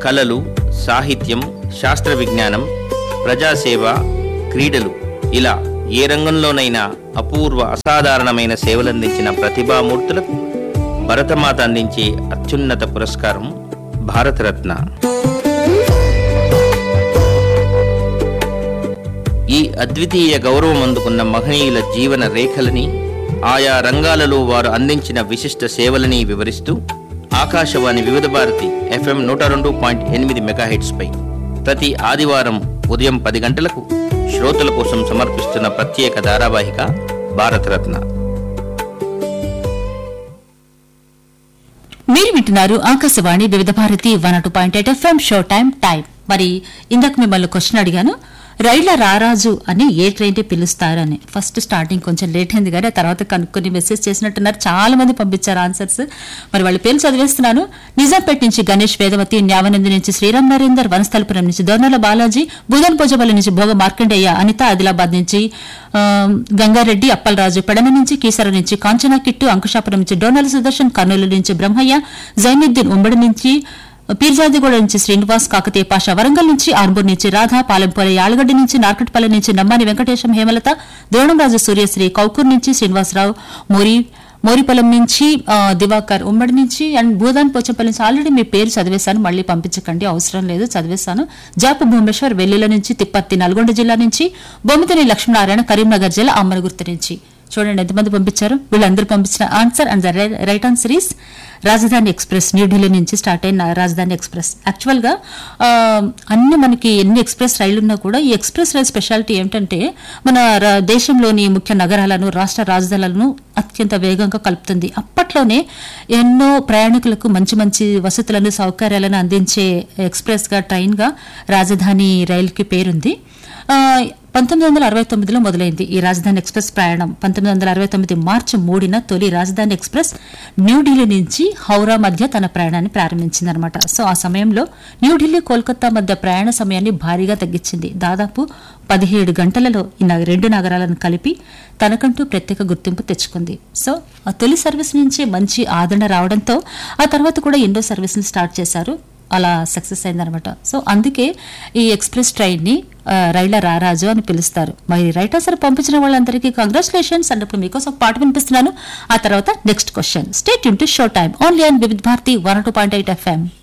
కళలు సాహిత్యం శాస్త్ర విజ్ఞానం ప్రజాసేవ క్రీడలు ఇలా ఏ రంగంలోనైనా అపూర్వ అసాధారణమైన సేవలందించిన ప్రతిభామూర్తులకు భరతమాత అందించే అత్యున్నత పురస్కారం భారతరత్న ఈ అద్వితీయ గౌరవం అందుకున్న మహనీయుల జీవన రేఖలని ఆయా రంగాలలో వారు అందించిన విశిష్ట సేవలని వివరిస్తూ ఆకాశవాణి వివిధ భారతి ఎఫ్ఎం నూట రెండు పాయింట్ ఎనిమిది మెగాహెట్స్ పై ప్రతి ఆదివారం ఉదయం పది గంటలకు శ్రోతల కోసం సమర్పిస్తున్న ప్రత్యేక ధారావాహిక భారతరత్న మీరు వింటున్నారు Akashvani Vividh Bharati one two point eight FM show time time మరి ఇందాక మిమ్మల్ని క్వశ్చన్ అడిగాను రైళ్ల రారాజు అని ఏ ట్రైన్ పిలుస్తారు అని ఫస్ట్ స్టార్టింగ్ కొంచెం లేట్ అయింది కానీ ఆ తర్వాత కనుక్కొని మెసేజ్ చేసినట్టున్నారు చాలా మంది పంపించారు ఆన్సర్స్ మరి వాళ్ళ పేర్లు చదివేస్తున్నాను నిజాంపేట నుంచి గణేష్ వేదవతి న్యావనంది నుంచి శ్రీరామ్ నరేందర్ వనస్థలపురం నుంచి దొర్నల బాలాజీ బుధన్ భోజపల్లి నుంచి భోగ మార్కండేయ అనిత ఆదిలాబాద్ నుంచి ఆ, గంగారెడ్డి అప్పలరాజు పెడన నుంచి కీసర నుంచి కాంచనా కిట్టు అంకుశాపురం నుంచి డోనల్ సుదర్శన్ కర్నూలు నుంచి బ్రహ్మయ్య జైనుద్దీన్ ఉమ్మడి నుంచి పీర్జాదిగూడ నుంచి శ్రీనివాస్ కాకతీయ పాషా వరంగల్ నుంచి ఆర్మూర్ నుంచి రాధా పాలెంపల్లి యాలగడ్డ నుంచి నార్కట్పల్లి నుంచి నమ్మాని వెంకటేశం హేమలత ద్రోణంరాజు సూర్యశ్రీ కౌకూర్ నుంచి శ్రీనివాసరావు మోరి మోరిపొలం నుంచి ఆ, దివాకర్ ఉమ్మడి నుంచి అండ్ భూదాన్ పోచంపల్లి నుంచి ఆల్రెడీ మీ పేరు చదివేశాను మళ్ళీ పంపించకండి అవసరం లేదు చదివేశాను జాపు భూమేశ్వర్ వెల్లుల నుంచి తిప్పత్తి నల్గొండ జిల్లా నుంచి బొమ్మితని లక్ష్మీనారాయణ కరీంనగర్ జిల్లా అమ్మనగుర్తి నుంచి చూడండి ఎంతమంది పంపించారు వీళ్ళందరూ పంపించిన answer and the right answer is Rajdhani express New Delhi నుంచి స్టార్ట్ అయిన రాజధాని ఎక్స్ప్రెస్ యాక్చువల్ గా ఆ, అన్ని మనకి ఎన్ని ఎక్స్ప్రెస్ రైళ్లు ఉన్నా కూడా ఈ ఎక్స్ప్రెస్ రైల్ స్పెషాలిటీ ఏంటంటే మన ర- దేశంలోని ముఖ్య నగరాలను రాష్ట్ర రాజధానులను అత్యంత వేగంగా కలుపుతుంది అప్పట్లోనే ఎన్నో ప్రయాణికులకు మంచి మంచి వసతులను సౌకర్యాలను అందించే ఎక్స్ప్రెస్ గా ట్రైన్ గా రాజధాని రైలుకి పేరుంది ఆ, పంతొమ్మిది వందల అరవై తొమ్మిదిలో మొదలైంది ఈ రాజధాని ఎక్స్ప్రెస్ ప్రయాణం పంతొమ్మిది వందల అరవై తొమ్మిది మార్చి మూడున తొలి రాజధాని ఎక్స్ప్రెస్ న్యూఢిల్లీ నుంచి హౌరా మధ్య తన ప్రయాణాన్ని ప్రారంభించిందనమాట సో ఆ సమయంలో న్యూఢిల్లీ కోల్కతా మధ్య ప్రయాణ సమయాన్ని భారీగా తగ్గించింది దాదాపు పదిహేడు గంటలలో ఈ నగ- రెండు నగరాలను కలిపి తనకంటూ ప్రత్యేక గుర్తింపు తెచ్చుకుంది సో ఆ తొలి సర్వీస్ నుంచే మంచి ఆదరణ రావడంతో ఆ తర్వాత కూడా ఎన్నో సర్వీసులు స్టార్ట్ చేశారు అలా సక్సెస్ అయిందనమాట సో అందుకే ఈ ఎక్స్ప్రెస్ ట్రైన్ ని ఆ, రైళ్ల రారాజు అని పిలుస్తారు మరి రైట్ ఆన్సర్ పంపించిన వాళ్ళందరికీ కంగ్రాచులేషన్స్ అన్నప్పుడు మీకోసం ఒక పాట వినిపిస్తున్నాను ఆ తర్వాత next question state to show time only and Vividh Bharati one two point eight FM